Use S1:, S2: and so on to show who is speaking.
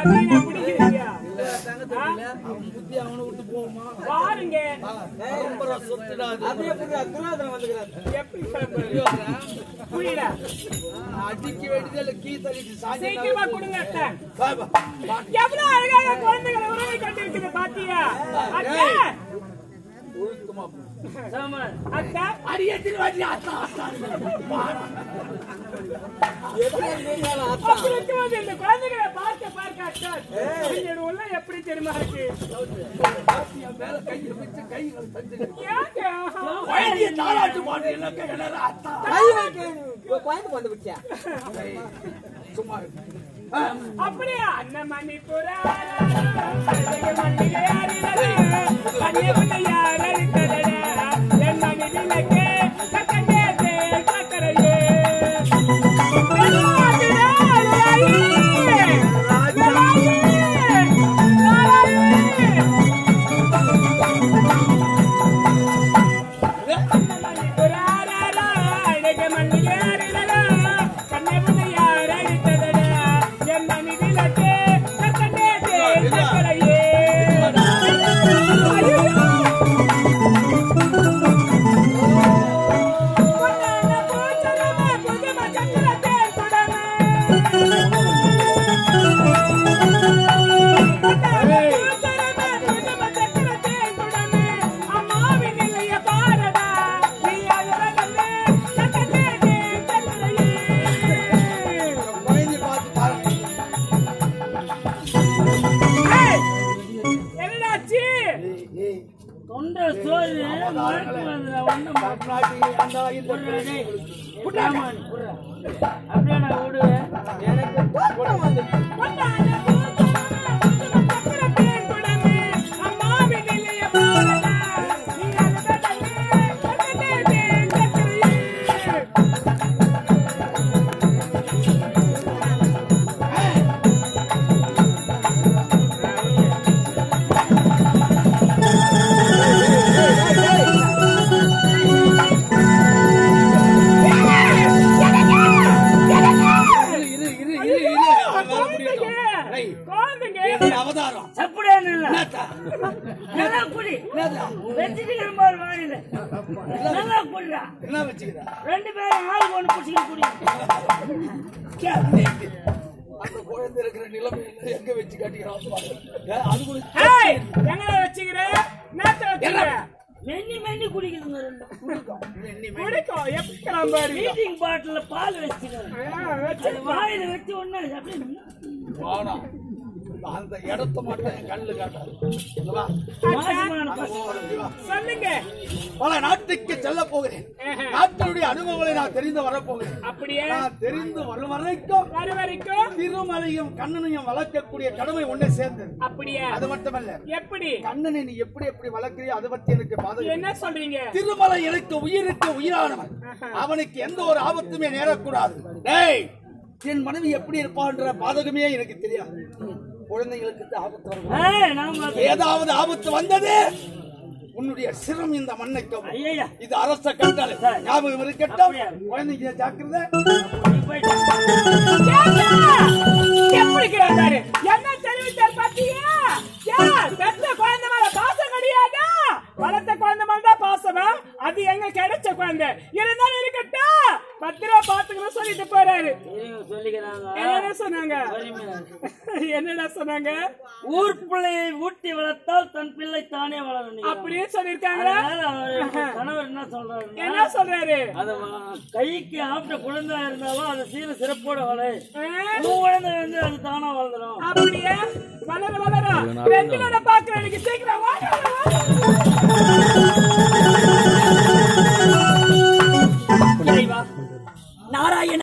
S1: வீணா பிடிக்கிறீங்க
S2: அவன் புத்தி அவனை விட்டு போகுமா
S1: பாருங்க
S2: பரம்பரை சொத்துடா அது.
S1: எப்படி கிளம்புறது? புரியல
S2: அடிக்க வேண்டியதில்ல கீ தள்ளிட்டு சாஞ்சி
S1: சீக்கிரமா கொடுங்க அத்தை.
S2: வா, வா. வா.
S1: எவ்வளவு அழகாக குழந்தைகளை உறவை கொண்டிருக்குது பாத்தியா அத்தை
S2: ஒழுக்கமா போ.
S1: அத்தை
S2: அடியத்தில் வாடி, அத்தா, அத்தா.
S1: அப்படி இருக்கும்போது இந்த குழந்தைகளை பார்க்க பார்க்க அத்தை என்னோட உள்ள எப்படி தெரியுமா இருக்கு
S2: என் மேல கையை வச்சு கைகளை தந்து.
S1: ஏங்க?
S2: குழந்தைய தாலாட்டு பாடு, எனக்கு என்னடா அத்தா. ஏய், சும்மா இரு. ஆ,
S1: அப்படியா அண்ணன் மணி புறா மண்ணிலே அறிவதா கன்னியகுண்ட யார் அளித்ததடா என் மணி விளக்கே கக்கண்டே கக்கரையே
S2: குழந்தைய பார்த்து பாரு.
S1: என்னடாச்சு
S2: ஏய், ஏய்,
S3: தொண்டை சோறு மருத்துவத்துல ஒண்ணும்
S2: தமிழ்நாட்டு அந்த இந்த
S3: அப்படியே நான் விடுவேன்
S2: இரு, இரு, இரு, இரு, இரு. அவன் வேலை முடியட்டும். ஏய், இது அவதாரம்
S3: சப்புடான்னு இல்ல
S2: என்னத்தா?
S3: நல்லா குடி
S2: என்னத்தா?
S3: வச்சுட்டு இருப்பாரு வாடியில நல்லா குடிடா
S2: என்ன வச்சுக்கிறா
S3: ரெண்டு பேரும் ஆள் ஒண்ணு பிடிச்சிட்டு குடி
S2: அந்த குழந்தை இருக்கிற நிலைமையில எங்க வச்சு கட்டிக்கிறான் பாரு. ஏ, அது கூட
S1: ஏய், எங்கடா வச்சுக்கிறேன் நேத்து வச்சுக்கிறேன்
S3: மென்னி மென்னி குடிக்குதுங்க ரெண்டு
S1: குடிக்கும் எப்படி கிளம்பாரு
S3: மீட்டிங் பாட்டில பால் வச்சுக்கிறேன் அது வாயில வச்சு ஒண்ணு அப்படியே
S2: வானம். அந்த இடத்த மட்டும் என் கண்ணுல காட்டாது இங்க வா.
S3: மாசமான பசங்க
S2: இங்க வா.
S1: சொல்லுங்க
S2: பல நாட்டுக்கு செல்ல போகிறேன் நாட்டினுடைய அனுபவங்களை நான் தெரிந்து வரப்போகிறேன்
S1: அப்படியே
S2: நான் தெரிந்து வரும் வரைக்கும்
S1: வர வரைக்கும்
S2: திருமலையும் கண்ணனையும் வளர்க்கக்கூடிய கடமை ஒண்ணே சேர்ந்தது
S1: அப்படியே
S2: அது மட்டுமல்ல
S1: எப்படி
S2: கண்ணனை நீ எப்படி எப்படி வளர்க்கிறியோ அதை பத்தி எனக்கு பாதகம்
S1: என்ன சொல்றீங்க
S2: திருமலை எனக்கு உயிருக்கு உயிரானவன் அவனுக்கு எந்த ஒரு ஆபத்துமே நேரக்கூடாது டேய் என் மனைவி எப்படி இருப்பான்ற பாதகமே எனக்கு தெரியாது குழந்தைகளுக்கு தான் ஆபத்து வரும்
S3: ஏய், நாம
S2: ஏதாவது ஆபத்து வந்தது உன்னுடைய சிரம் இந்த மண்ணை கவ்வும்.
S3: ஐயா
S2: இது அரச கட்டளை ஞாபகம் இருக்கட்டும் குழந்தைங்க ஜாக்கிரதை
S3: நீ போயிட்டு
S1: ஏண்டா? எப்படி கிடந்தாரு என்ன தெரிவித்தார் பாத்தியா ஏன் பெத்த குழந்தை மேல பாசம் கிடையாதா வளர்த்த குழந்தை மேல தான் பாசமா அது எங்க கிடைச்ச குழந்தை இருந்தாலும் இருக்கட்டும் பத்திரமா பாத்துக்கணும் சொல்லிட்டு போறாரு
S3: இருங்க, சொல்லிக்கிறாங்க
S1: என்னடா சொன்னாங்க
S3: பொறுமையா.
S1: என்னடா சொன்னாங்க
S3: ஊர் பிள்ளையை ஊட்டி வளர்த்தால் தன் பிள்ளை தானே வளரும் நீங்க.
S1: அப்படியே சொல்லிருக்காங்களா
S3: அதனால அவரு கணவர் என்ன சொல்றாருன்னா
S1: என்ன சொல்றாரு
S3: அத வ- கைக்கு ஆப்ட குழந்தை இருந்தாலும் அதை சீர சிறப்போட வளை
S1: ஆ?
S3: உன் குழந்தை வந்து அது தானா வளர்ந்துடும்
S1: அப்படியே வளர வளர ரெண்டு பாக்குறேன் எனக்கு சீக்கிரம் வாங்க, வாங்க.